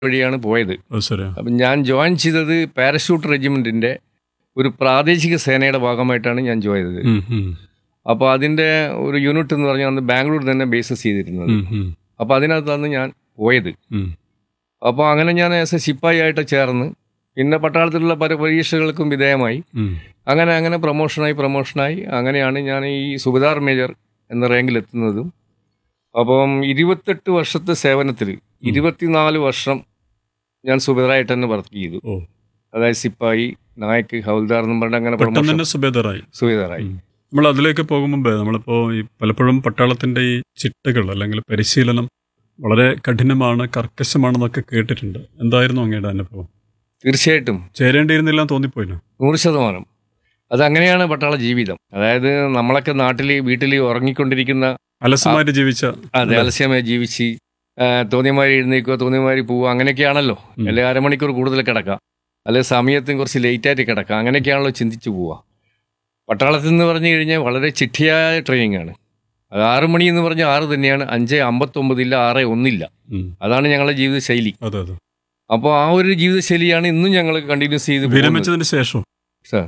വഴിയാണ് പോയത് അത് ശരിയാ അപ്പം ഞാൻ ജോയിൻ ചെയ്തത് പാരഷൂട്ട് റെജിമെൻറ്റിൻ്റെ ഒരു പ്രാദേശിക സേനയുടെ ഭാഗമായിട്ടാണ് ഞാൻ ജോയിൻ ചെയ്തത് ഉം, ഉം, അപ്പോൾ അതിൻ്റെ ഒരു യൂണിറ്റ് എന്ന് പറഞ്ഞാൽ അന്ന് ബാംഗ്ലൂർ തന്നെ ബേസസ് ചെയ്തിരുന്നത് ഉം, ഉം, അപ്പോൾ അതിനകത്താണ് ഞാൻ പോയത് ഉം. അപ്പോൾ അങ്ങനെ ഞാൻ ആസ് എ ശിപ്പായി ആയിട്ട് ചേർന്ന് പിന്നെ പട്ടാളത്തിലുള്ള പല പരീക്ഷകൾക്കും വിധേയമായി ഉം. അങ്ങനെ അങ്ങനെ പ്രൊമോഷനായി പ്രൊമോഷനായി അങ്ങനെയാണ് ഞാൻ ഈ സുബിദാർ മേജർ എന്ന റാങ്കിൽ എത്തുന്നതും അപ്പം ഇരുപത്തെട്ട് വർഷത്തെ സേവനത്തിൽ ഇരുപത്തിനാല് വർഷം ഞാൻ സുബിദാറായിട്ട് തന്നെ വർക്ക് ചെയ്തു ഓ അതായത് സിപ്പായി നായക്ക് ഹൗൽദാർ എന്നും പറഞ്ഞിട്ട് അങ്ങനെ പെട്ടെന്ന് പ്രൊമോഷൻ തന്നെ സുബേദറായി സുബിദാറായി നമ്മൾ അതിലേക്ക് പോകും മുമ്പേ നമ്മളിപ്പോൾ ഈ പലപ്പോഴും പട്ടാളത്തിന്റെ ഈ ചിട്ടകൾ അല്ലെങ്കിൽ പരിശീലനം വളരെ കഠിനമാണ് കർക്കശമാണെന്നൊക്കെ കേട്ടിട്ടുണ്ട് എന്തായിരുന്നു അങ്ങയുടെ അനുഭവം തീർച്ചയായിട്ടും ചേരേണ്ടിയിരുന്നില്ല എന്ന് തോന്നിപ്പോയില്ല നൂറ് ശതമാനം അതങ്ങനെയാണ് പട്ടാള ജീവിതം അതായത് നമ്മളൊക്കെ നാട്ടിൽ വീട്ടിൽ ഉറങ്ങിക്കൊണ്ടിരിക്കുന്ന അലസമായിട്ട് ജീവിച്ച അതെ അലസ്യമായി ജീവിച്ച് ആ, തോന്നിയമാരി എഴുന്നേക്കുക തോന്നിയമാരി പോവുക അങ്ങനെയൊക്കെയാണല്ലോ ഉം. അല്ലെങ്കിൽ അരമണിക്കൂർ കൂടുതൽ കിടക്കാം അല്ലെങ്കിൽ സമയത്തും കുറച്ച് ലേറ്റായിട്ട് കിടക്കാം അങ്ങനെയൊക്കെയാണല്ലോ ചിന്തിച്ചു പോവുക പട്ടാളത്തിൽ നിന്ന് പറഞ്ഞു കഴിഞ്ഞാൽ വളരെ ചിട്ടിയായ ട്രെയിനിങ് ആണ് അത് ആറ് മണി എന്ന് പറഞ്ഞാൽ ആറ് തന്നെയാണ് അഞ്ച് അമ്പത്തൊമ്പതില്ല ആറ് ഒന്നില്ല ഉം. അതാണ് ഞങ്ങളുടെ ജീവിത ശൈലി അതെ അതെ അപ്പോൾ ആ ഒരു ജീവിത ശൈലിയാണ് ഇന്നും ഞങ്ങൾ കണ്ടിന്യൂസ് ചെയ്ത് പോകുന്നത്. വിരമിച്ചതിന് ശേഷം സർ.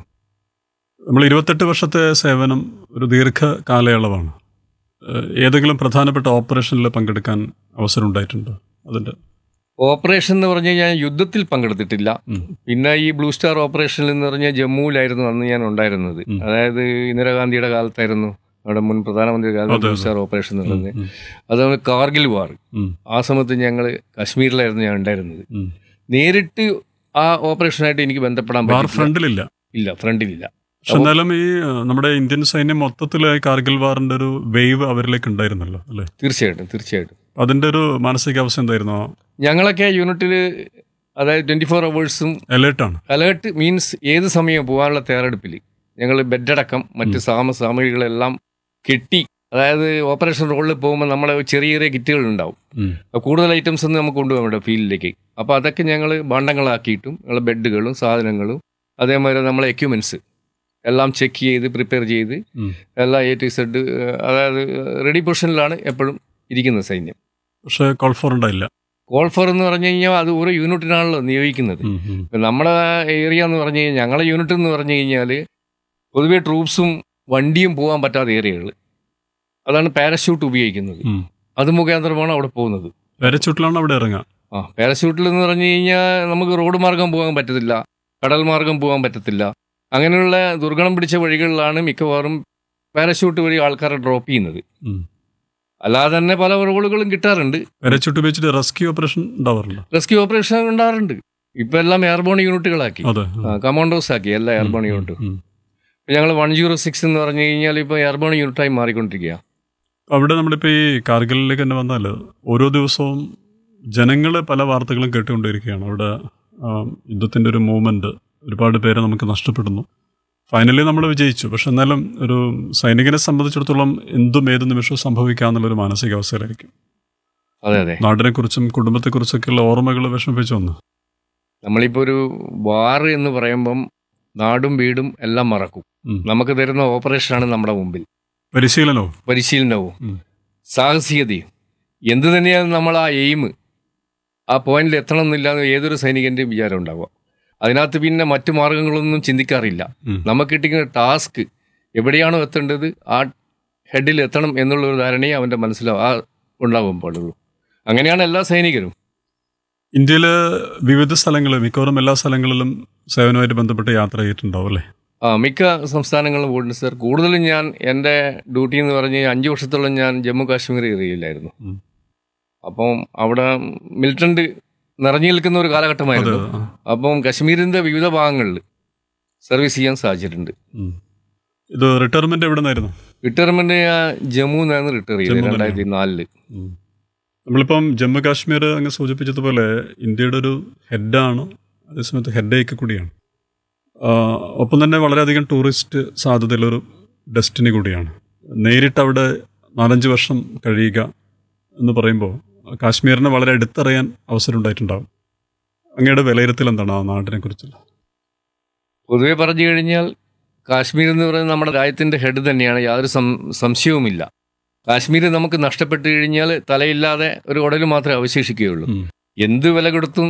നമ്മൾ ഇരുപത്തെട്ട് വർഷത്തെ സേവനം ഒരു ദീർഘ കാലയളവാണ് ഏഹ് ഏതെങ്കിലും പ്രധാനപ്പെട്ട ഓപ്പറേഷനിൽ പങ്കെടുക്കാൻ അവസരം ഉണ്ടായിട്ടുണ്ടോ അതിന്റെ ഓപ്പറേഷൻ എന്ന് പറഞ്ഞു കഴിഞ്ഞാൽ യുദ്ധത്തിൽ പങ്കെടുത്തിട്ടില്ല ഉം. പിന്നെ ഈ ബ്ലൂ സ്റ്റാർ ഓപ്പറേഷനിൽ എന്ന് പറഞ്ഞാൽ ജമ്മുവിലായിരുന്നു അന്ന് ഞാൻ ഉണ്ടായിരുന്നത് ഉം. അതായത് ഇന്ദിരാഗാന്ധിയുടെ കാലത്തായിരുന്നു നമ്മുടെ മുൻ പ്രധാനമന്ത്രി കാലത്ത് അതെ, ബ്ലൂ അതെ. സ്റ്റാർ ഓപ്പറേഷൻ നടന്നത് ഉം, അതുപോലെ കാർഗിൽ വാർ ഉം, ആ സമയത്ത് ഞങ്ങൾ കാശ്മീരിലായിരുന്നു ഞാൻ ഉണ്ടായിരുന്നത് ഉം. നേരിട്ട് ആ ഓപ്പറേഷനായിട്ട് എനിക്ക് ബന്ധപ്പെടാൻ വാർ പറ്റില്ല ഫ്രണ്ടിലില്ല ഇല്ല ഫ്രണ്ടിലില്ല പക്ഷെ എന്നാലും ഈ ഏഹ്, നമ്മുടെ ഇന്ത്യൻ സൈന്യം മൊത്തത്തിൽ കാർഗിൽ വാറിന്റെ ഒരു വേവ് അവരിലേക്ക് ഉണ്ടായിരുന്നല്ലോ അല്ലേ തീർച്ചയായിട്ടും തീർച്ചയായിട്ടും അതിന്റെ ഒരു മാനസികാവസ്ഥ എന്തായിരുന്നു ഞങ്ങളൊക്കെ യൂണിറ്റിൽ അതായത് ട്വൻറ്റി ഫോർ അവേഴ്സും അലേർട്ടാണ് അലേർട്ട് മീൻസ് ഏത് സമയം പോകാനുള്ള തയ്യാറെടുപ്പിൽ ഞങ്ങൾ ബെഡടക്കം മറ്റ് സാമ സാമഗ്രികളെല്ലാം കെട്ടി അതായത് ഓപ്പറേഷൻ റോളിൽ പോകുമ്പോൾ നമ്മളെ ചെറിയ ചെറിയ കിറ്റുകൾ ഉണ്ടാവും അപ്പോൾ കൂടുതൽ ഐറ്റംസ് ഒന്നും നമുക്ക് കൊണ്ടുപോകാൻ വേണ്ട ഫീൽഡിലേക്ക് അപ്പോൾ അതൊക്കെ ഞങ്ങൾ ഭാണ്ഡങ്ങളാക്കിയിട്ടും ഞങ്ങൾ ബെഡുകളും സാധനങ്ങളും അതേമാതിരി നമ്മളെ എക്യുപ്മെൻറ്റ്സ് എല്ലാം ചെക്ക് ചെയ്ത് പ്രിപ്പയർ ചെയ്ത് എല്ലാം എ ടു സെഡ് അതായത് റെഡി പൊസിഷനിലാണ് എപ്പോഴും ഇരിക്കുന്നത് സൈന്യം പക്ഷെ കോൾ ഫോർ ഉണ്ടായില്ല കോൾ ഫോർ എന്ന് പറഞ്ഞു കഴിഞ്ഞാൽ അത് ഓരോ യൂണിറ്റിനാണല്ലോ നിയോഗിക്കുന്നത് ഉം, ഉം. ഇപ്പം നമ്മുടെ ഏരിയ എന്ന് പറഞ്ഞു കഴിഞ്ഞാൽ ഞങ്ങളെ യൂണിറ്റ് എന്ന് പറഞ്ഞു കഴിഞ്ഞാൽ പൊതുവെ ട്രൂപ്സും വണ്ടിയും പോകാൻ പറ്റാത്ത ഏരിയകൾ അതാണ് പാരഷൂട്ട് ഉപയോഗിക്കുന്നത് ഉം. അത് മുഖാന്തരമാണ് അവിടെ പോകുന്നത് പാരച്ചൂട്ടിലാണ് അവിടെ ഇറങ്ങുക ആ പാരഷൂട്ടിൽ എന്ന് പറഞ്ഞു കഴിഞ്ഞാൽ നമുക്ക് റോഡ് മാർഗം പോകാൻ പറ്റത്തില്ല കടൽ മാർഗം പോകാൻ പറ്റത്തില്ല അങ്ങനെയുള്ള ദുർഗണം പിടിച്ച വഴികളിലാണ് മിക്കവാറും പാരഷൂട്ട് വഴി ആൾക്കാരെ ഡ്രോപ്പ് ചെയ്യുന്നത് ഉം. അല്ലാതെ തന്നെ പല റോളുകളും കിട്ടാറുണ്ട് പാരച്ചൂട്ട് ഉപയോഗിച്ചിട്ട് റെസ്ക്യൂ ഓപ്പറേഷൻ ഉണ്ടാവാറുണ്ടോ റെസ്ക്യൂ ഓപ്പറേഷൻ ഉണ്ടാറുണ്ട് ഇപ്പം എല്ലാം എയർബോൺ യൂണിറ്റുകളാക്കി അതെ കമാൻഡോസ് ആക്കി എല്ലാ എയർബോൺ യൂണിറ്റും ഉം. ഞങ്ങൾ വൺ സീറോ സിക്സ് എന്ന് പറഞ്ഞു കഴിഞ്ഞാൽ ഇപ്പോൾ എയർബോൺ യൂണിറ്റായി മാറിക്കൊണ്ടിരിക്കുക അവിടെ നമ്മളിപ്പോൾ ഈ കാർഗിലിലേക്ക് തന്നെ വന്നാൽ ഓരോ ദിവസവും ജനങ്ങൾ പല വാർത്തകളും കേട്ടുകൊണ്ടിരിക്കുകയാണ് അവിടെ ആ, യുദ്ധത്തിൻ്റെ ഒരു മൂവ്മെൻറ്റ് ഒരുപാട് പേരെ നമുക്ക് നഷ്ടപ്പെടുന്നു ഫൈനലി നമ്മൾ വിജയിച്ചു പക്ഷെ എന്നാലും ഒരു സൈനികനെ സംബന്ധിച്ചിടത്തോളം എന്തും ഏത് നിമിഷവും സംഭവിക്കാമെന്നുള്ളൊരു മാനസികാവസ്ഥയിലായിരിക്കും അതെ അതെ നാടിനെക്കുറിച്ചും കുടുംബത്തെക്കുറിച്ചൊക്കെയുള്ള ഓർമ്മകൾ വിഷമിപ്പിച്ചു വന്നു നമ്മളിപ്പോൾ ഒരു വാർ എന്ന് പറയുമ്പം നാടും വീടും എല്ലാം മറക്കും ഉം. നമുക്ക് തരുന്ന ഓപ്പറേഷനാണ് നമ്മുടെ മുമ്പിൽ പരിശീലനവും പരിശീലനവും ഉം. സാഹസികതയും എന്ത് തന്നെയാണ് നമ്മൾ ആ എയിം ആ പോയിന്റിൽ എത്തണം എന്നില്ലാന്ന് ഏതൊരു സൈനികൻ്റെയും വിചാരം ഉണ്ടാവുക അതിനകത്ത് പിന്നെ മറ്റു മാർഗങ്ങളൊന്നും ചിന്തിക്കാറില്ല ഉം. നമുക്ക് കിട്ടിക്കുന്ന ടാസ്ക് എവിടെയാണോ എത്തേണ്ടത് ആ ഹെഡിൽ എത്തണം എന്നുള്ള ഒരു ധാരണയെ അവൻ്റെ മനസ്സിലാവും ആ ഉണ്ടാവാൻ പാടുള്ളൂ അങ്ങനെയാണ് എല്ലാ സൈനികരും ഇന്ത്യയിലെ വിവിധ സ്ഥലങ്ങളിൽ മിക്കവാറും എല്ലാ സ്ഥലങ്ങളിലും സേവനവുമായിട്ട് ബന്ധപ്പെട്ട് യാത്ര ചെയ്തിട്ടുണ്ടാവും അല്ലേ ആ മിക്ക സംസ്ഥാനങ്ങളിലും പോയിട്ടുണ്ട് സർ കൂടുതലും ഞാൻ എൻ്റെ ഡ്യൂട്ടി എന്ന് പറഞ്ഞ് അഞ്ച് വർഷത്തോളം ഞാൻ ജമ്മു കാശ്മീർ ഏരിയയിലായിരുന്നു ഉം. അപ്പം അവിടെ മിലിറ്റന്റ് നിറഞ്ഞു നിൽക്കുന്ന ഒരു അതെ കാലഘട്ടമായിരുന്നു ആ. അപ്പം കശ്മീരിൻ്റെ വിവിധ ഭാഗങ്ങളിൽ സർവീസ് ചെയ്യാൻ സാധിച്ചിട്ടുണ്ട് ഉം. ഇത് റിട്ടയർമെന്റ് എവിടെ നിന്നായിരുന്നു റിട്ടയർമെന്റ് ഞാൻ ജമ്മു നിന്നാണ് റിട്ടയർ ചെയ്തത് ജമ്മു രണ്ടായിരത്തി നാലില് ഉം. നമ്മളിപ്പം ജമ്മു കാശ്മീർ അങ്ങ് സൂചിപ്പിച്ചതുപോലെ ഇന്ത്യയുടെ ഒരു ഹെഡാണ് അതേസമയത്ത് ഹെഡേക്ക് കൂടിയാണ് ആ, ഒപ്പം തന്നെ വളരെയധികം ടൂറിസ്റ്റ് സാധ്യതയുള്ള ഒരു ഡെസ്റ്റിനി കൂടിയാണ് നേരിട്ട് അവിടെ നാലഞ്ച് വർഷം കഴിയുക എന്ന് പറയുമ്പോൾ കാശ്മീരിനെ വളരെ അടുത്തറിയാൻ അവസരം ഉണ്ടായിട്ടുണ്ടാവും അങ്ങയുടെ വിലയിരുത്തൽ എന്താണ് ആ നാടിനെ കുറിച്ചുള്ള പൊതുവെ പറഞ്ഞു കഴിഞ്ഞാൽ കാശ്മീർ എന്ന് പറയുന്നത് നമ്മുടെ രാജ്യത്തിന്റെ ഹെഡ് തന്നെയാണ് യാതൊരു സം- സംശയവുമില്ല കാശ്മീർ നമുക്ക് നഷ്ടപ്പെട്ടു കഴിഞ്ഞാൽ തലയില്ലാതെ ഒരു ഉടല് മാത്രമേ അവശേഷിക്കുകയുള്ളൂ ഉം. എന്ത് വില കൊടുത്തും